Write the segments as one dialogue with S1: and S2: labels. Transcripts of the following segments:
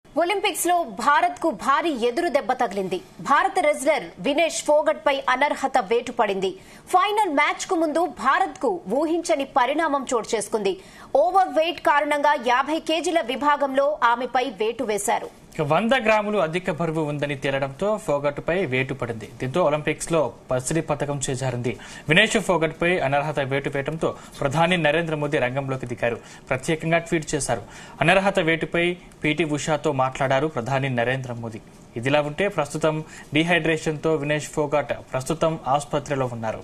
S1: Olympics లో భారత్ కు భారీ ఎదురు దెబ్బ తగిలింది భారత రెజ్లర్ వినేష్ ఫోగట్ పై అనర్హత వేటు పడింది ఫైనల్ మ్యాచ్ కు ముందు భారత్ కు ఊహించని పరిణామం చోటు చేసుకుంది ఓవర్ వెయిట్ కారణంగా యాభై కేజీల విభాగంలో ఆమెపై వేటు వేశారు
S2: ఇక వంద గ్రాములు అధిక బరువు ఉందని తేలడంతో ఫోగట్పై వేటు పడింది దీంతో ఒలింపిక్స్ లో పసిడి పథకం చేజారింది వినేష్ ఫోగట్ పై అనర్హత వేటు వేయడంతో ప్రధాని నరేంద్ర మోదీ రంగంలోకి దిగారు ప్రత్యేకంగా ట్వీట్ చేశారు అనర్హత వేటుపై పీటీ ఉషాతో మాట్లాడారు ప్రధాని నరేంద్ర మోదీ ఇదిలా ఉంటే ప్రస్తుతం డీహైడ్రేషన్ తో వినేష్ ఫోగట్ ప్రస్తుతం ఆసుపత్రిలో ఉన్నారు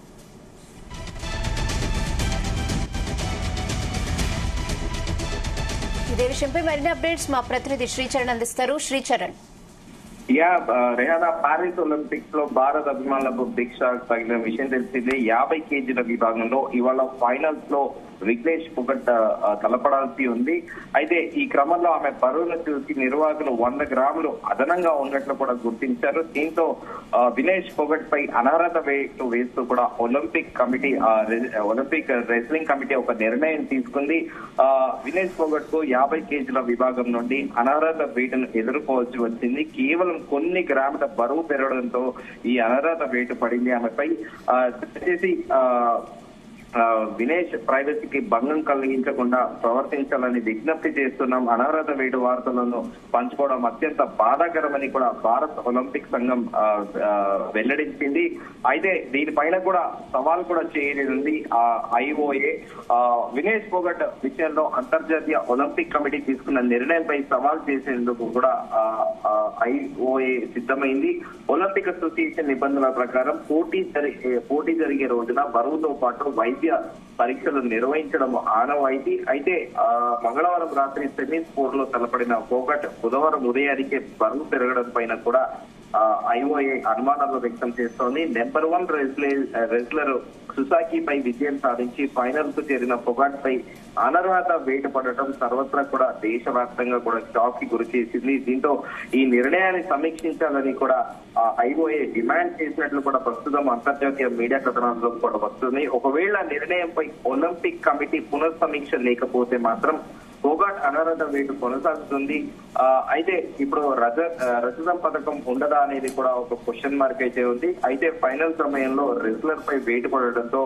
S1: ఇదే విషయంపై మరిన్ని అప్డేట్స్ మా ప్రతినిధి శ్రీచరణ్ అందిస్తారు శ్రీచరణ్
S3: యా రేహానా ప్యారిస్ ఒలింపిక్స్ లో భారత్ అభిమానులకు బిగ్ షాక్ తగిన విషయం తెలిసింది యాభై కేజీల విభాగంలో ఇవాళ ఫైనల్స్ లో విఘ్నేష్ పుగట్ ఆ, తలపడాల్సి ఉంది అయితే ఈ క్రమంలో ఆమె బరువును చూసి నిర్వాహకులు వంద గ్రాములు అదనంగా ఉన్నట్లు కూడా గుర్తించారు దీంతో ఆ, వినేష్ పొగట్ పై అనర్హత వేటు వేస్తూ కూడా ఒలింపిక్ కమిటీ ఆ, రె- ఒలింపిక్ రెస్లింగ్ కమిటీ ఒక నిర్ణయం తీసుకుంది ఆ, వినేష్ పొగట్ కు యాభై కేజీల విభాగం నుండి అనర్హత వేటును ఎదుర్కోవాల్సి వచ్చింది కేవలం కొన్ని గ్రాముల బరువు పెరగడంతో ఈ అనర్హత వేటు పడింది ఆమెపై ఆ, దయచేసి ఆ, ఆ, వినేష్ ప్రైవసీకి భంగం కలిగించకుండా ప్రవర్తించాలని విజ్ఞప్తి చేస్తున్నాం అనర్హత వేటు వార్తలను పంచుకోవడం అత్యంత బాధాకరమని కూడా భారత్ ఒలింపిక్ సంఘం ఆ, ఆ, వెల్లడించింది అయితే దీనిపైన కూడా సవాల్ కూడా చేయనుంది ఆ ఐఓఏ ఆ, వినేష్ పోగట్ విషయంలో అంతర్జాతీయ ఒలింపిక్ కమిటీ తీసుకున్న నిర్ణయంపై సవాల్ చేసేందుకు కూడా ఐఓఏ సిద్ధమైంది ఒలింపిక్ అసోసియేషన్ నిబంధనల ప్రకారం పోటీ జరిగే పోటీ జరిగే రోజున బరువుతో పాటు వైద్య పరీక్షలు నిర్వహించడం ఆనవాయితీ అయితే ఆ, మంగళవారం రాత్రి సెమీస్ స్పోర్ లో తలపడిన పోగట్ బుధవారం ఉదయానికే బరువు పెరగడం పైన కూడా ఐఓఏ అనుమానాలు వ్యక్తం చేస్తోంది నెంబర్ వన్ రెజ్లర్ సుసాకి పై విజయం సాధించి ఫైనల్ కు చేరిన పొగాట్ పై అనర్హత వేటు పడటం సర్వత్రా కూడా దేశవ్యాప్తంగా కూడా షాక్ కి గురి చేసింది దీంతో ఈ నిర్ణయాన్ని సమీక్షించాలని కూడా ఐఓఏ డిమాండ్ చేసినట్లు కూడా ప్రస్తుతం అంతర్జాతీయ మీడియా కథనాల్లో కూడా వస్తుంది ఒకవేళ నిర్ణయంపై ఒలింపిక్ కమిటీ పునఃసమీక్ష లేకపోతే మాత్రం పోగాట్ అనర్హత వేటు కొనసాగుతుంది ఆ, అయితే ఇప్పుడు రజ ఆ, రజతం పథకం ఉండదా అనేది కూడా ఒక క్వశ్చన్ మార్క్ అయితే ఉంది అయితే ఫైనల్ సమయంలో రెజ్లర్ పై వేటు పడడంతో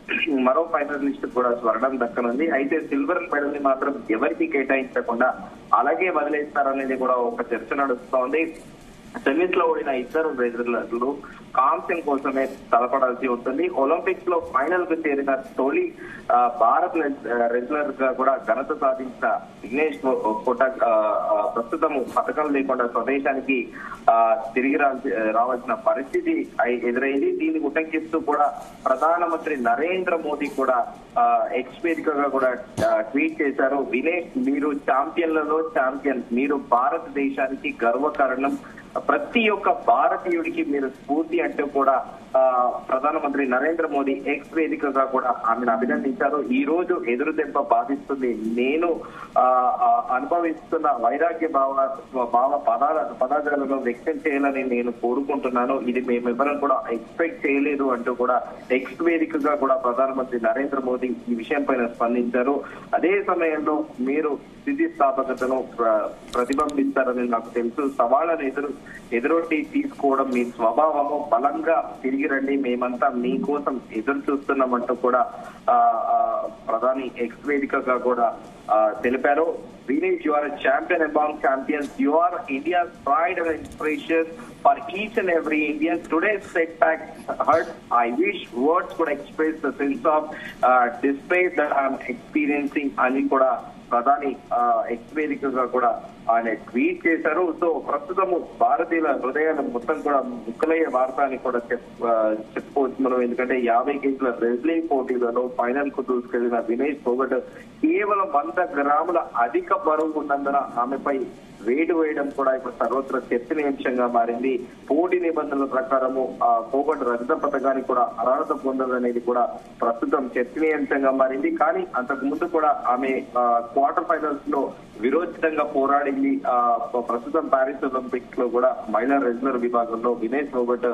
S3: మరో ఫైనలిస్ట్ కూడా స్వర్ణం దక్కనుంది అయితే సిల్వర్ మెడల్ ని మాత్రం ఎవరికి కేటాయించకుండా అలాగే వదిలేస్తారనేది కూడా ఒక చర్చ నడుస్తోంది సెమీస్ లో ఓడిన ఇద్దరు రెజ్లర్లు కాంస్యం కోసమే తలపడాల్సి ఉంటుంది ఒలింపిక్స్ లో ఫైనల్ కు చేరిన తొలి ఆ, భారత్ రెజ్లర్ గా కూడా ఘనత సాధించిన విఘ్నేష్ కోటక్ ఆ, ఆ, ప్రస్తుతం పథకం లేకుండా స్వదేశానికి ఆ, తిరిగి రాల్సి- రావాల్సిన పరిస్థితి అయి- ఎదురైంది దీన్ని ఉటంకిస్తూ కూడా ప్రధానమంత్రి నరేంద్ర మోదీ కూడా ఆ, ఎక్స్ వేదికగా కూడా ఆ, ట్వీట్ చేశారు వినేష్ మీరు ఛాంపియన్లలో ఛాంపియన్ మీరు భారతదేశానికి గర్వకారణం ప్రతి ఒక్క భారతీయుడికి మీరు స్ఫూర్తి అంటూ కూడా ఆ, ప్రధానమంత్రి నరేంద్ర మోదీ ఎక్స్ వేదికగా కూడా ఆమెను అభినందించారు ఈ రోజు ఎదురు దెబ్బ బాధిస్తుంది నేను ఆ, ఆ, అనుభవిస్తున్న వైరాగ్య భావ భావ పదాల పదార్థాలను వ్యక్తం చేయాలని నేను కోరుకుంటున్నాను ఇది మేమెవరం కూడా ఎక్స్పెక్ట్ చేయలేదు అంటూ కూడా ఎక్స్ వేదికగా కూడా ప్రధానమంత్రి నరేంద్ర మోదీ ఈ విషయం పైన స్పందించారు అదే సమయంలో మీరు స్థితిస్థాపకతను ప్ర- ప్రతిబింబిస్తారని నాకు తెలుసు సవాళ్ళను ఎదురు ఎదురొట్టి తీసుకోవడం మీ స్వభావము బలంగా తిరిగి రండి మేమంతా మీకోసం ఎదురు చూస్తున్నామంటూ కూడా ఆ, ఆ, ప్రధాని ఎక్స్ వేదికగా కూడా ఆ, తెలిపారు Vinesh you are champion among champions you are India's pride and inspiration for each and every Indian today setback hurt I wish words కూడా express the sense of despair that I'm experiencing అని కూడా ప్రధాని X వేదికగా కూడా ఆయన tweet చేశారు so ప్రస్తుతము భారతీయుల హృదయాలు మొత్తం కూడా ముక్కలయ్యే వార్త అని కూడా చెప్- ఆ, చెప్పుకోవచ్చు మనం ఎందుకంటే యాభై కేజీల రెజ్లింగ్ పోటీలలో ఫైనల్ కు దూసుకెళ్లిన వినేష్ పోగట్ కేవలం వంద గ్రాముల అధిక బరువు ఉన్నందున ఆమెపై వేటు వేయడం కూడా ఇప్పుడు సర్వత్ర చర్చనీయాంశంగా మారింది పోటీ నిబంధనల ప్రకారము ఆ పోగొట్టు రజత పథకానికి కూడా అర్హత పొందదనేది కూడా ప్రస్తుతం చర్చనీయాంశంగా మారింది కానీ అంతకు ముందు కూడా ఆమె క్వార్టర్ ఫైనల్స్ లో విరోచితంగా పోరాడింది ఆ ప్రస్తుతం ప్యారిస్ ఒలింపిక్స్ లో కూడా మహిళా రెగ్యులర్ విభాగంలో వినేష్ పోగొట్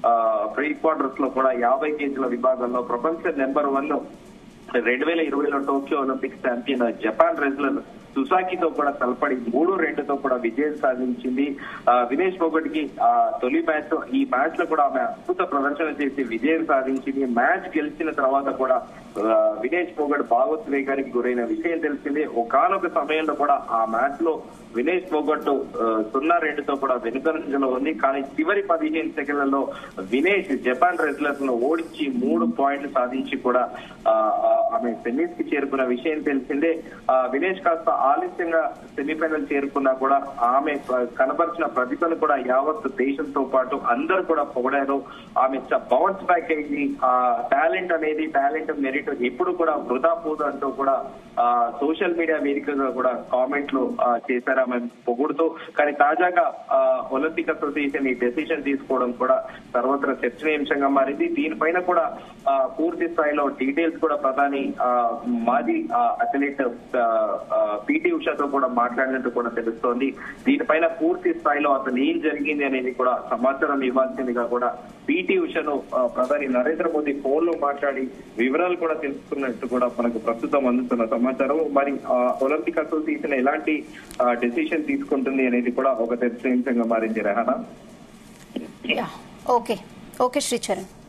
S3: ప్రీ క్వార్టర్స్ లో కూడా యాభై కేజీల విభాగంలో ప్రపంచ నెంబర్ వన్ రెండు వేల ఇరవైలో Tokyo Olympics champion Japan wrestler సుసాకితో కూడా తలపడి మూడు రెండుతో కూడా విజయం సాధించింది ఆ, వినేష్ ఫోగట్ కి ఆ, తొలి మ్యాచ్ ఈ మ్యాచ్ లో కూడా ఆమె అద్భుత ప్రదర్శన చేసి విజయం సాధించింది మ్యాచ్ గెలిచిన తర్వాత కూడా ఆ, వినేష్ ఫోగట్ భావోద్వేగానికి గురైన విషయం తెలిసింది ఒకనొక సమయంలో కూడా ఆ మ్యాచ్ లో వినేష్ ఫోగట్ ఆ, సున్నా రెండుతో కూడా వెనుకంజలో ఉంది కానీ చివరి పదిహేను సెకండ్లలో వినేష్ జపాన్ రెజ్లర్స్ ను ఓడించి మూడు పాయింట్లు సాధించి కూడా ఆ, ఆ, ఆమె సెమీస్ కి చేరుకున్న విషయం తెలిసిందే ఆ, వినేష్ కాస్త ఆలస్యంగా సెమీఫైనల్ చేరుకున్నా కూడా ఆమె ప- కనబరిచిన ప్రతిభను కూడా యావత్ దేశంతో పాటు అందరూ కూడా పొగడారు ఆమె బౌన్స్ బ్యాక్ అయింది ఆ టాలెంట్ అనేది టాలెంట్ మెరిట్ ఎప్పుడు కూడా వృధా పోదు అంటూ కూడా ఆ సోషల్ మీడియా వేదికగా కూడా కామెంట్లు ఆ, చేశారు ఆమె పొగుడుతూ కానీ తాజాగా ఆ, ఒలింపిక్ అసోసియేషన్ ఈ డెసిషన్ తీసుకోవడం కూడా సర్వత్ర చర్చనీయాంశంగా మారింది దీనిపైన కూడా ఆ, పూర్తి స్థాయిలో డీటెయిల్స్ కూడా ప్రధాని ఆ, మాజీ ఆ, అథ్లెట్ పిటి ఉషాతో కూడా మాట్లాడినట్టు కూడా తెలుస్తోంది దీనిపైన పూర్తి స్థాయిలో అసలు ఏం జరిగింది అనేది కూడా సమాచారం ఇవ్వాల్సిందిగా కూడా పిటి ఉషను ఆ, ప్రధాని నరేంద్ర మోదీ ఫోన్ లో మాట్లాడి వివరాలు కూడా తెలుసుకున్నట్టు కూడా మనకు ప్రస్తుతం అందుతున్న సమాచారం మరి ఆ, ఒలింపిక్ అసోసియేషన్ ఎలాంటి డెసిషన్ తీసుకుంటుంది అనేది కూడా ఒక చర్చనీయాంశంగా మారింది రెహానా
S1: ఓకే ఓకే శ్రీచరణ్